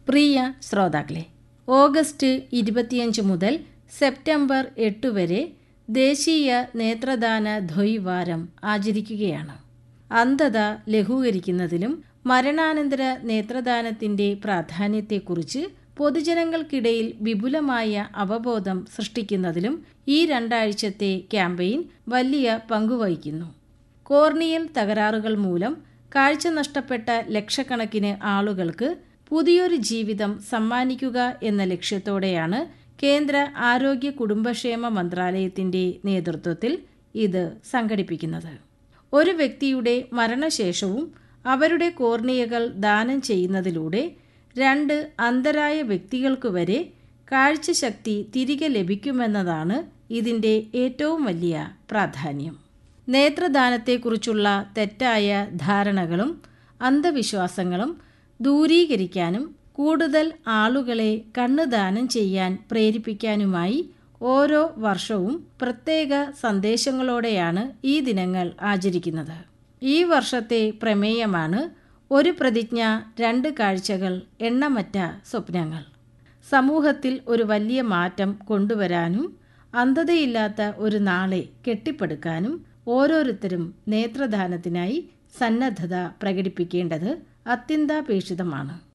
പ്രിയ ശ്രോതാക്കളെ ഓഗസ്റ്റ് ഇരുപത്തിയഞ്ച് മുതൽ സെപ്റ്റംബർ എട്ട് വരെ ദേശീയ നേത്രദാന ദ്വൈവാരം ആചരിക്കുകയാണ് അന്ധത ലഘൂകരിക്കുന്നതിലും മരണാനന്തര നേത്രദാനത്തിന്റെ പ്രാധാന്യത്തെക്കുറിച്ച് പൊതുജനങ്ങൾക്കിടയിൽ വിപുലമായ അവബോധം സൃഷ്ടിക്കുന്നതിലും ഈ രണ്ടാഴ്ചത്തെ ക്യാമ്പയിൻ വലിയ പങ്കുവഹിക്കുന്നു കോർണിയൽ തകരാറുകൾ മൂലം കാഴ്ച നഷ്ടപ്പെട്ട ലക്ഷക്കണക്കിന് ആളുകൾക്ക് പുതിയൊരു ജീവിതം സമ്മാനിക്കുക എന്ന ലക്ഷ്യത്തോടെയാണ് കേന്ദ്ര ആരോഗ്യ കുടുംബക്ഷേമ മന്ത്രാലയത്തിന്റെ നേതൃത്വത്തിൽ ഇത് സംഘടിപ്പിക്കുന്നത് ഒരു വ്യക്തിയുടെ മരണശേഷവും അവരുടെ കോർണിയകൾ ദാനം ചെയ്യുന്നതിലൂടെ രണ്ട് അന്ധരായ വ്യക്തികൾക്കു വരെ കാഴ്ചശക്തി തിരികെ ലഭിക്കുമെന്നതാണ് ഇതിൻ്റെ ഏറ്റവും വലിയ പ്രാധാന്യം നേത്രദാനത്തെക്കുറിച്ചുള്ള തെറ്റായ ധാരണകളും അന്ധവിശ്വാസങ്ങളും ദൂരീകരിക്കാനും കൂടുതൽ ആളുകളെ കണ്ണുദാനം ചെയ്യാൻ പ്രേരിപ്പിക്കാനുമായി ഓരോ വർഷവും പ്രത്യേക സന്ദേശങ്ങളോടെയാണ് ഈ ദിനങ്ങൾ ആചരിക്കുന്നത് ഈ വർഷത്തെ പ്രമേയമാണ് ഒരു പ്രതിജ്ഞ രണ്ട് കാഴ്ചകൾ എണ്ണമറ്റ സ്വപ്നങ്ങൾ സമൂഹത്തിൽ ഒരു വലിയ മാറ്റം കൊണ്ടുവരാനും അന്ധതയില്ലാത്ത ഒരു നാളെ കെട്ടിപ്പടുക്കാനും ഓരോരുത്തരും നേത്രദാനത്തിനായി സന്നദ്ധത പ്രകടിപ്പിക്കേണ്ടത് അത്യന്താപേക്ഷിതമാണ്